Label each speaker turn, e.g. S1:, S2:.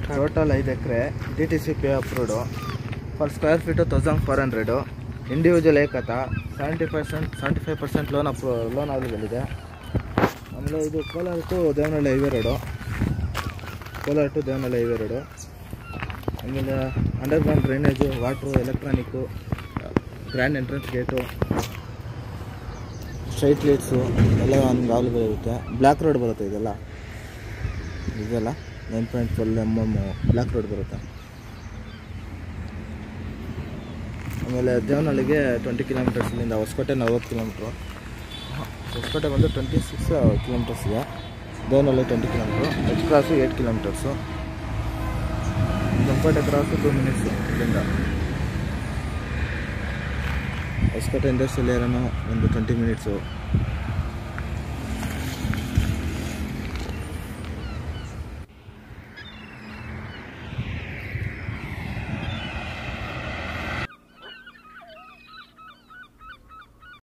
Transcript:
S1: total ಐದು acre D T C P approved per square feet thousand four hundred individual ಏಕತ seventy percent seventy five percent loan ಅಪ್ರೂ loan available ಇದೆ ಆಮೇಲೆ ಇದು Kolar to Devanahalli highway road Kolar to Devanahalli highway road ಆಮೇಲೆ underground drainage water electronic grand entrance gate straight lights ಎಲ್ಲ ನಮ್ಗೆ available ಇರುತ್ತೆ black road ಬರುತ್ತೆ ಇದೆಲ್ಲ ಇದೆಲ್ಲ nine point twelve M M black road ಬರುತ್ತೆ ಆಮೇಲೆ ದೇವನಹಳ್ಳಿಗೆ ಟ್ವೆಂಟಿ ಕಿಲೋಮೀಟರ್ಸ್ ಇಲ್ಲಿಂದ ಹೊಸಕೋಟೆ ನಲ್ವತ್ತು ಕಿಲೋಮೀಟ್ರು ಹೊಸಕೋಟೆ ಬಂದು ಟ್ವೆಂಟಿ ಸಿಕ್ಸ್ ಕಿಲೋಮೀಟರ್ಸ್ ಇದೆ Devanahalli twenty kilometre H cross eight kilometers Kempete cross two minutes ಇಲ್ಲಿಂದ ಹೊಸಕೋಟೆ ಇಂಡಸ್ಟ್ರಿಯಲ್ ಏರಿಯಾನು ಒಂದು ಟ್ವೆಂಟಿ ಮಿನಿಟ್ಸು